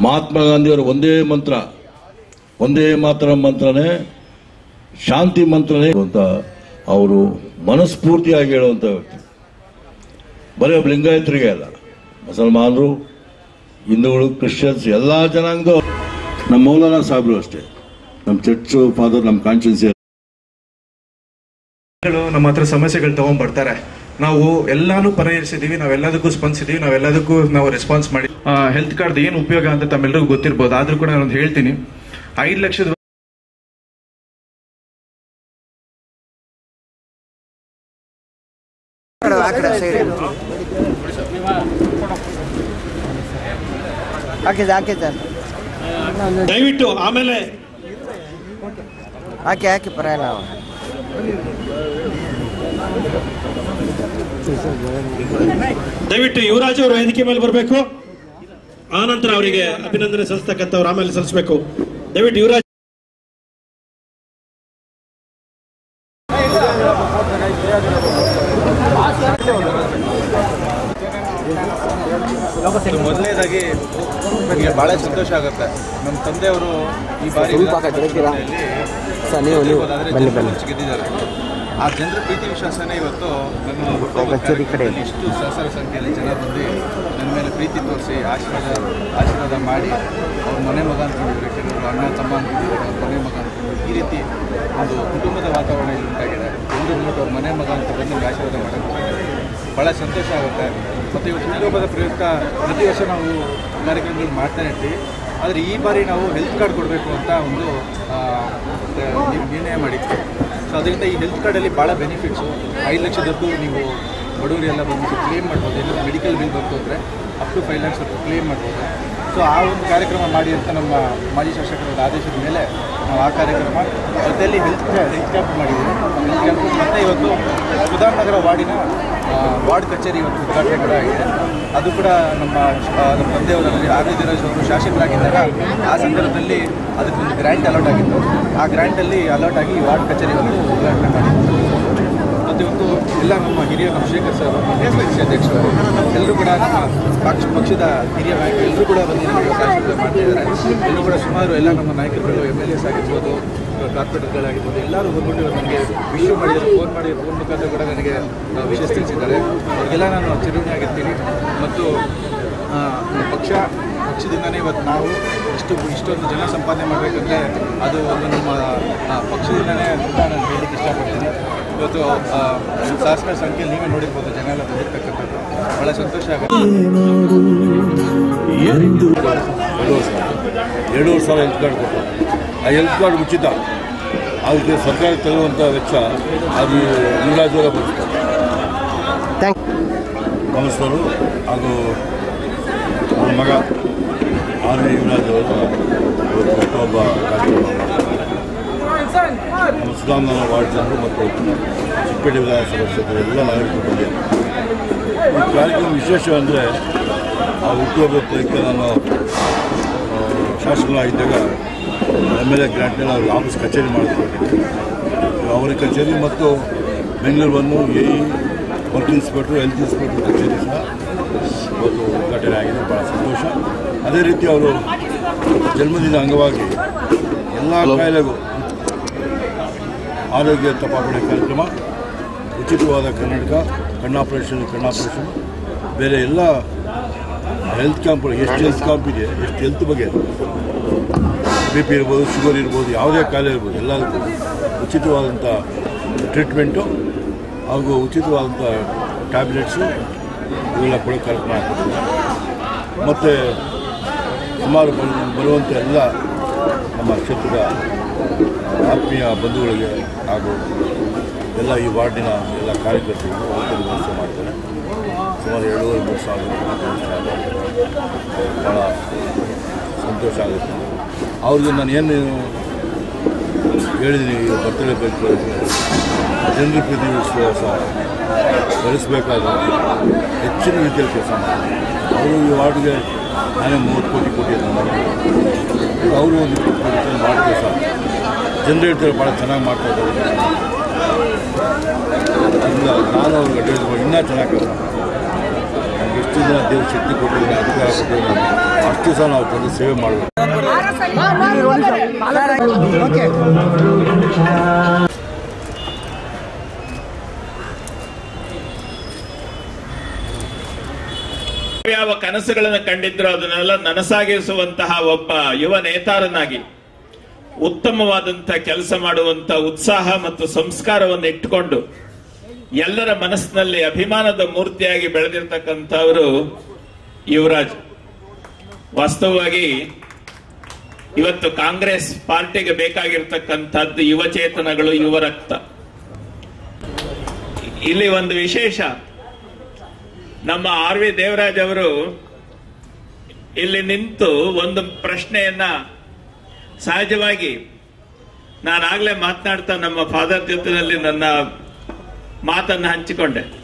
ಮಹಾತ್ಮ ಗಾಂಧಿಯವರ ಒಂದೇ ಮಂತ್ರ ಒಂದೇ ಮಾತ್ರ ಮಂತ್ರನೇ ಶಾಂತಿ ಮಂತ್ರನೇ ಅಂತ ಅವರು ಮನಸ್ಫೂರ್ತಿಯಾಗಿ ಹೇಳುವಂತ ವ್ಯಕ್ತಿ ಬರೀ ಒಬ್ಬ ಲಿಂಗಾಯತರಿಗೆ ಅಲ್ಲ ಮುಸಲ್ಮಾನರು ಹಿಂದೂಗಳು ಕ್ರಿಶ್ಚಿಯನ್ಸ್ ಎಲ್ಲ ಜನಾಂಗದ ನಮ್ಮ ಮೌಲಾನಾ ಸಾಹೇಬರು ಅಷ್ಟೇ ನಮ್ಮ ಚರ್ಚ್ ಫಾದರ್ ನಮ್ಮ ಕಾನ್ಶಿಯನ್ಸ್ ಗಳು ನಮ್ಮ ಹತ್ರ ಸಮಸ್ಯೆಗಳು ತಗೊಂಡ್ ಬರ್ತಾರೆ ನಾವು ಎಲ್ಲಾನು ಪರಿಹರಿಸಿದೀವಿ ನಾವೆಲ್ಲದಕ್ಕೂ ಸ್ಪಂದಿಸಿದೀವಿ ನಾವೆಲ್ಲದಕ್ಕೂ ನಾವು ರೆಸ್ಪಾನ್ಸ್ ಮಾಡಿ ಹೆಲ್ತ್ ಕಾರ್ಡ್ ಏನು ಉಪಯೋಗ ಅಂತ ತಮ್ಮೆಲ್ಲರಿಗೂ ಗೊತ್ತಿರ್ಬೋದು ಆದ್ರೂ ಕೂಡ ನಾನು ಹೇಳ್ತೀನಿ ಐದು ಲಕ್ಷದ ಹಾಕಿ ಹಾಕಿ ಸರ್ ದಯವಿಟ್ಟು ಆಮೇಲೆ ಹಾಕಿ ಹಾಕಿ ಪರವಾಗಿಲ್ಲ ದಯವಿಟ್ಟು ಯುವರಾಜ್ ಅವರು ವೇದಿಕೆ ಮೇಲೆ ಬರಬೇಕು ಆನಂತರ ಅವರಿಗೆ ಅಭಿನಂದನೆ ಸಲ್ಲಿಸ್ತಕ್ಕಂಥವ್ರು ಆಮೇಲೆ ಸಲ್ಲಿಸಬೇಕು ದಯವಿಟ್ಟು ಯುವರಾಜ್ ಮೊದಲನೇದಾಗಿ ನನಗೆ ಬಹಳ ಸಂತೋಷ ಆಗುತ್ತೆ ನಮ್ಮ ತಂದೆಯವರು ಈ ಬಾರಿ ಸರ್ ನೀವು ನೀವು ಬನ್ನಿ ಬನ್ನಿ ಗೆದ್ದಿದ್ದಾರೆ ಆ ಜನರ ಪ್ರೀತಿ ವಿಶ್ವಾಸನೇ ಇವತ್ತು ನನ್ನ ಹುಟ್ಟುಹಬ್ಬದ ಕಚೇರಿ ಕಡೆ. ಕಾರ್ಯಕ್ರಮದಲ್ಲಿ ಇಷ್ಟು ಸಹಸ್ರ ಸಂಖ್ಯೆಯಲ್ಲಿ ಜನ ಬಂದು ನನ್ನ ಮೇಲೆ ಪ್ರೀತಿ ತೋರಿಸಿ ಆಶೀರ್ವಾದ ಆಶೀರ್ವಾದ ಮಾಡಿ ಅವ್ರ ಮನೆ ಮಗ ಅಂದ್ಕೊಂಡಿದ್ರು ಕೆಲವರು ಅಣ್ಣ ತಮ್ಮ ಅಂದ್ಕೊಂಡಿದ್ದಾರೆ ಅವ್ರ ಮನೆ ಮಗ ಅಂದ್ಕೊಂಡಿದ್ರು ಈ ರೀತಿ ಒಂದು ಕುಟುಂಬದ ವಾತಾವರಣ ಇಲ್ಲಿ ಉಂಟಾಗಿದೆ ಒಂದು ಬಿಟ್ಟು ಅವ್ರ ಮನೆ ಮಗ ಅಂತ ಬಂದು ನನಗೆ ಆಶೀರ್ವಾದ ಮಾಡೋದು ಭಾಳ ಸಂತೋಷ ಆಗುತ್ತೆ ಮತ್ತು ಇವತ್ತು ಹುಟ್ಟುಹಬ್ಬದ ಪ್ರಯುಕ್ತ ಪ್ರತಿ ವರ್ಷ ನಾವು ಕಾರ್ಯಕ್ರಮಗಳು ಮಾಡ್ತಾನೆ ಇರ್ತೀವಿ ಆದರೆ ಈ ಬಾರಿ ನಾವು ಹೆಲ್ತ್ ಕಾರ್ಡ್ ಕೊಡಬೇಕು ಅಂತ ಒಂದು ಆ, ನಿ- ನಿರ್ಣಯ ಮಾಡಿದ್ವಿ ಸೊ ಅದರಿಂದ ಈ ಹೆಲ್ತ್ ಕಾರ್ಡಲ್ಲಿ ಭಾಳ ಬೆನಿಫಿಟ್ಸು ಐದು ಲಕ್ಷದವರೆಗೂ ನೀವು ಬಡವರೆಲ್ಲ ಬಂದು ಕ್ಲೇಮ್ ಮಾಡ್ಬೋದು ಏನಾದರೂ ಮೆಡಿಕಲ್ ಬಿಲ್ ಬಂತು ಅಂದರೆ up to five lakhs claim ಮಾಡ್ಬೋದು ಸೊ ಆ ಒಂದು ಕಾರ್ಯಕ್ರಮ ಮಾಡಿ ಅಂತ ನಮ್ಮ ಮಾಜಿ ಶಾಸಕರ ಆದೇಶದ ಮೇಲೆ ನಾವು ಆ ಕಾರ್ಯಕ್ರಮ ಜೊತೆಯಲ್ಲಿ ಹೆಲ್ತ್ ಹೆಲ್ತ್ ಕ್ಯಾಂಪ್ ಮಾಡಿದ್ದೀವಿ ಹೆಲ್ತ್ ಕ್ಯಾಂಪ್ ಮತ್ತು ಇವತ್ತು ಸುಧಾನನಗರ ವಾರ್ಡಿನ ಆ, ವಾರ್ಡ್ ಕಚೇರಿ ಇವತ್ತು ಉದ್ಘಾಟನೆ ಕೂಡ ಆಗಿದೆ ಅದು ಕೂಡ ನಮ್ಮ ಆ, ನಮ್ಮ ತಂದೆಯವರಲ್ಲಿ ಆರ್ ವಿ ದಿರಾಜ್ ಅವರು ಶಾಸಕರಾಗಿದ್ದಾಗ ಆ ಸಂದರ್ಭದಲ್ಲಿ ಅದಕ್ಕೊಂದು ಗ್ರ್ಯಾಂಟ್ ಅಲಾಟ್ ಆಗಿತ್ತು ಆ ಗ್ರ್ಯಾಂಟಲ್ಲಿ ಅಲಾಟ್ ಆಗಿ ವಾರ್ಡ್ ಕಚೇರಿ ಇವತ್ತು ಉದ್ಘಾಟನೆ ಮಾಡಿದ್ದು ಮತ್ತು ಇವತ್ತು ಎಲ್ಲ ನಮ್ಮ ಹಿರಿಯ ನಮ್ಮ ಶೇಖರ್ ಸರ್ ಎಸ್ ಅಧ್ಯಕ್ಷರು ಎಲ್ಲರೂ ಕೂಡ ನಮ್ಮ ಪಕ್ಷ ಪಕ್ಷದ ಹಿರಿಯ ನಾಯಕರು ಎಲ್ಲರೂ ಕೂಡ ಬಂದು ನಮಗೆ ಆಶೀರ್ವಾದ ಮಾಡ್ತಿದ್ದಾರೆ ಎಲ್ಲರೂ ಕೂಡ ಸುಮಾರು ಎಲ್ಲ ನಮ್ಮ ನಾಯಕರುಗಳು ಎಮ್ ಎಲ್ ಎಸ್ ಆಗಿರ್ಬೋದು ಕಾರ್ಪೊರೇಟರ್ಗಳಾಗಿರ್ಬೋದು ಎಲ್ಲರೂ ಬಂದ್ಬಿಟ್ಟು ಇವತ್ತು ನನಗೆ ವಿಶ್ವ ಮಾಡಿದ್ದಾರೆ ಫೋನ್ ಮಾಡಿ ಫೋನ್ ಮುಖಾಂತರ ಕೂಡ ನನಗೆ ವಿಷಯ ತಿಳಿಸಿದ್ದಾರೆ ಅವ್ರಿಗೆಲ್ಲ ನಾನು ಚಿರುಣಿ ಆಗಿರ್ತೀನಿ ಮತ್ತು ಆ, ನಮ್ಮ ಪಕ್ಷ ಪಕ್ಷದಿಂದನೇ ಇವತ್ತು ನಾವು ಇಷ್ಟು ಇಷ್ಟೊಂದು ಜನ ಸಂಪಾದನೆ ಮಾಡಬೇಕಂದ್ರೆ ಅದು ಒಂದು ನಮ್ಮ ಆ, ಪಕ್ಷದಿಂದನೇ ಅಂತ ನಾನು ಹೇಳಲಿಕ್ಕೆ ಇಷ್ಟಪಡ್ತೀನಿ ಇವತ್ತು ಆ, ಸಹಸ್ರ ಸಂಖ್ಯೆಯಲ್ಲಿ ನೀವೇ ನೋಡಿರ್ಬೋದು ಜನ ಎಲ್ಲ ಬಂದಿರ್ತಕ್ಕಂಥದ್ದು ಭಾಳ ಸಂತೋಷ ಆಗುತ್ತೆ ಎರಡೂವರೆ ಸಾವಿರ ಹೆಲ್ತ್ ಕಾರ್ಡ್ ಕೊಟ್ಟರು ಆ ಹೆಲ್ತ್ ಕಾರ್ಡ್ ಉಚಿತ ಅದಕ್ಕೆ ಸರ್ಕಾರ ತರುವಂಥ ವೆಚ್ಚ ಅದು ಯುವರಾಜ್ ಅವರ ಭರಿಸ್ತಾರೆ ಥ್ಯಾಂಕ್ ಕಾಂಗ್ರೆಸ್ನವರು ಹಾಗೂ ಅವರ ಮಗ ಆರ್ ವಿ ಯುವರಾಜ್ ಅವರು ಇವತ್ತು ಹುಟ್ಟುಹಬ್ಬ ಕಾರ್ಯಕ್ರಮ ನಮ್ಮ ಸುಧಾಮನ ವಾರ್ಡ್ ಜನರು ಮತ್ತು ಚಿಕ್ಕಪೇಟೆ ವಿಧಾನಸಭಾ ಕ್ಷೇತ್ರದ ಎಲ್ಲ ನಾಗರಿಕರು ಬಂದಿದ್ದಾರೆ ಈ ಕಾರ್ಯಕ್ರಮ ವಿಶೇಷ ಅಂದರೆ ಆ ಹುಟ್ಟುಹಬ್ಬದ ಪ್ರಯುಕ್ತ ನಾನು ಆ, ಶಾಸಕರಾಗಿದ್ದಾಗ ಎಮ್ ಎಲ್ ಎ ಗ್ರಾಂಟ್ನಲ್ಲಿ ಅವ್ರ ಆಫೀಸ್ ಕಚೇರಿ ಮಾಡಿಕೊಟ್ಟಿದ್ದೆ ಅವರ ಕಚೇರಿ ಮತ್ತು ಬೆಂಗಳೂರು ಬಂದು A E work inspector health inspector ಕಚೇರಿ ಸಹ ಇವತ್ತು ಉದ್ಘಾಟನೆ ಆಗಿದೆ ಭಾಳ ಸಂತೋಷ ಅದೇ ರೀತಿ ಅವರು ಜನ್ಮದಿನ ಅಂಗವಾಗಿ ಎಲ್ಲ ಕಾಯಿಲೆಗೂ ಆರೋಗ್ಯ ತಪಾಸಣೆ ಕಾರ್ಯಕ್ರಮ ಉಚಿತವಾದ ಕನ್ನಡಕ ಕಣ್ಣಾಪರೇಷನ್ ಕಣ್ಣಾಪರೇಷನ್ ಬೇರೆ ಎಲ್ಲ ಹೆಲ್ತ್ ಕ್ಯಾಂಪ್ಗಳು ಎಷ್ಟು ಹೆಲ್ತ್ ಕ್ಯಾಂಪ್ ಇದೆ ಎಷ್ಟು ಹೆಲ್ತ್ ಬಗ್ಗೆ ಬಿ ಪಿ ಇರ್ಬೋದು ಶುಗರ್ ಇರ್ಬೋದು ಯಾವುದೇ ಕಾಯಿಲೆ ಇರ್ಬೋದು ಎಲ್ಲದಕ್ಕೂ ಉಚಿತವಾದಂಥ ಟ್ರೀಟ್ಮೆಂಟು ಹಾಗೂ ಉಚಿತವಾದಂಥ ಟ್ಯಾಬ್ಲೆಟ್ಸು ಇವೆಲ್ಲ ಕೊಡೋ ಕಾರ್ಯಕ್ರಮ ಆಗ್ತದೆ ಮತ್ತು ಸುಮಾರು ಬರು ಬರುವಂಥ ಎಲ್ಲ ನಮ್ಮ ಕ್ಷೇತ್ರದ ಆತ್ಮೀಯ ಬಂಧುಗಳಿಗೆ ಹಾಗೂ ಎಲ್ಲ ಈ ವಾರ್ಡಿನ ಎಲ್ಲ ಕಾರ್ಯಕರ್ತರಿಗೆ ಔಷಧಿ ವ್ಯವಸ್ಥೆ ಮಾಡ್ತಾರೆ ಸುಮಾರು ಏಳುವರೆ ಮೂರು ಸಾವಿರ ಭಾಳ ಸಂತೋಷ ಆಗುತ್ತೆ ಅವ್ರಿಗೆ ನಾನು ಏನು ಹೇಳಿದ್ದೀನಿ ಈ ಬರ್ತಡೇ ಬೇಕು ಜನರ ಪ್ರೀತಿ ವಿಶ್ವಾಸ ಬೆಳೆಸಬೇಕಾದ ಹೆಚ್ಚಿನ ರೀತಿಯಲ್ಲಿ ಕೆಲಸ ಮಾಡ್ತಾರೆ ಅವರು ಈ ವಾರ್ಡ್ಗೆ ನಾನೇ ಮೂವತ್ತು ಕೋಟಿ ಕೊಟ್ಟಿದ್ದಾರೆ ಅವರು ಒಂದು ಇಪ್ಪತ್ತು ಕೋಟಿ ರೂಪಾಯಿ ಮಾಡಿ ಕೆಲಸ ಜನರು ಹೇಳ್ತಾರೆ ಭಾಳ ಚೆನ್ನಾಗಿ ಮಾಡ್ತಾ ಇದ್ದಾರೆ ಇಲ್ಲ ನಾನು ಅವ್ರಿಗೆ ಅಡ್ವೈಸ್ ಮಾಡಿ ಇನ್ನೂ ಚೆನ್ನಾಗಿ ಕೆಲಸ ಮಾಡ್ತಾರೆ. ನಮ್ಮ ಎಷ್ಟು ದಿನ ದೇವ್ರ ಶಕ್ತಿ ಕೊಟ್ಟಿದ್ದಾರೆ ಅಧಿಕಾರ ಕೊಟ್ಟಿದ್ದಾರೆ ಅಷ್ಟು ಸಹ ನಾವು ತಂದು ಸೇವೆ ಮಾಡಬೇಕು ಯಾವ ಕನಸುಗಳನ್ನು ಕಂಡಿದ್ರು ಅದನ್ನೆಲ್ಲ ನನಸಾಗಿಸುವಂತಹ ಒಬ್ಬ ಯುವ ನೇತಾರನಾಗಿ ಉತ್ತಮವಾದಂತಹ ಕೆಲಸ ಮಾಡುವಂತ ಉತ್ಸಾಹ ಮತ್ತು ಸಂಸ್ಕಾರವನ್ನು ಇಟ್ಟುಕೊಂಡು ಎಲ್ಲರ ಮನಸ್ಸಿನಲ್ಲಿ ಅಭಿಮಾನದ ಮೂರ್ತಿಯಾಗಿ ಬೆಳೆದಿರ್ತಕ್ಕಂಥವರು ಯುವರಾಜ್ ವಾಸ್ತವವಾಗಿ ಇವತ್ತು ಕಾಂಗ್ರೆಸ್ ಪಾರ್ಟಿಗೆ ಬೇಕಾಗಿರ್ತಕ್ಕಂಥದ್ದು ಯುವ ಚೇತನಗಳು ಯುವ ರಕ್ತ ಇಲ್ಲಿ ಒಂದು ವಿಶೇಷ ನಮ್ಮ ಆರ್ ವಿ ದೇವರಾಜ್ ಅವರು ಇಲ್ಲಿ ನಿಂತು ಒಂದು ಪ್ರಶ್ನೆಯನ್ನ ಸಹಜವಾಗಿ ನಾನಾಗ್ಲೇ ಮಾತನಾಡ್ತಾ ನಮ್ಮ ಫಾದರ್ ಜೊತೆನಲ್ಲಿ ನನ್ನ ಮಾತನ್ನ ಹಂಚಿಕೊಂಡೆ